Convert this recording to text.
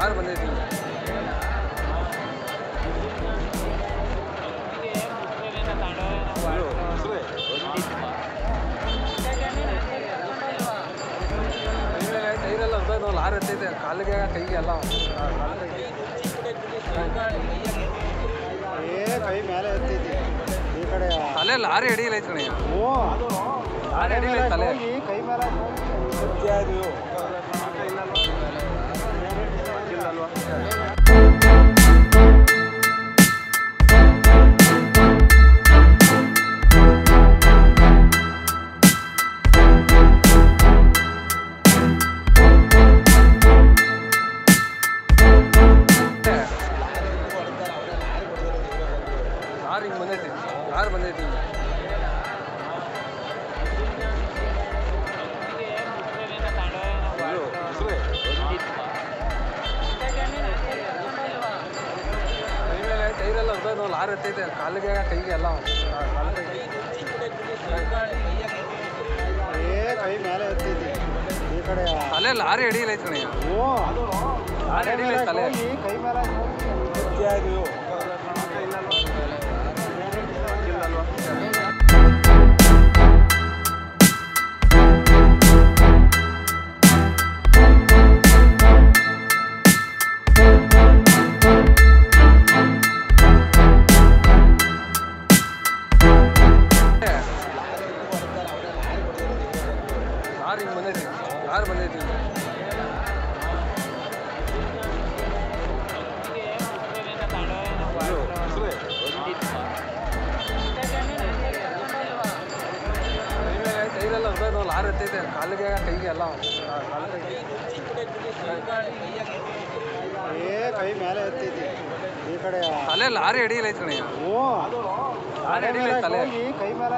ಯಾರು ಬಂದೈತಿ ಟೈರೆಲ್ಲ ಅರ್ಧ ಲಾರಿ ಹತ್ತೈತೆ ಕಾಲಿಗೆ ಕೈಗೆ ಎಲ್ಲ ಏ ಕೈ ಮೇಲೆ ಎತ್ತೈತಿ ಈ ಕಡೆ ತಲೆ ಲಾರಿ ಹಿಡಿಯಲ್ಲ ಐತೆ ಕಣಯ್ಯ ಓ ಲಾರಿ ಹಿಡಿಯಲ್ಲ ತಲೆ ಹೋಗಿ ಕೈ ಮೇಲೆ ಯಾರು ಹಿಂಗೆ ಬಂದೈತಿ ಯಾರು ಬಂದೈತಿ ಹಿಂಗೆ ಕೈ ಮೇಲೆ ಟೈರೆಲ್ಲ ಅರ್ಧ ಲಾರಿ ಹತ್ತೈತೆ ಕಾಲಿಗೆ ಕೈಗೆ ಎಲ್ಲ ಏ ಕೈ ಮೇಲೆ ಎತ್ತೈತಿ ಈ ಕಡೆ ತಲೆ ಲಾರಿ ಹಿಡಿಯಲ್ಲ ಐತೆ ಕಣಯ್ಯ ಓ ಲಾರಿ ಹಿಡಿಯಲ್ಲ ಐತೆ ತಲೆ ಹೋಗಿ ಕೈ ಮೇಲೆ ಯಾರು ಹಿಂಗೆ ಬಂದೈತಿ ಯಾರು ಬಂದೈತಿ ಹಿಂಗೆ ಕೈ ಮೇಲೆ ಟೈರೆಲ್ಲ ಅರ್ಧ ಲಾರಿ ಹತ್ತೈತೆ ಕಾಲಿಗೆ ಕೈಗೆ ಎಲ್ಲ ಏ ಕೈ ಮೇಲೆ ಎತ್ತೈತಿ ಈ ಕಡೆ ತಲೆ ಲಾರಿ ಹಿಡಿಯಲ್ಲ ಐತೆ ಕಣಯ್ಯ ಓ ಲಾರಿ ಹಿಡಿಯಲ್ಲ ಐತೆ ತಲೆ ಹೋಗಿ ಕೈ ಮೇಲೆ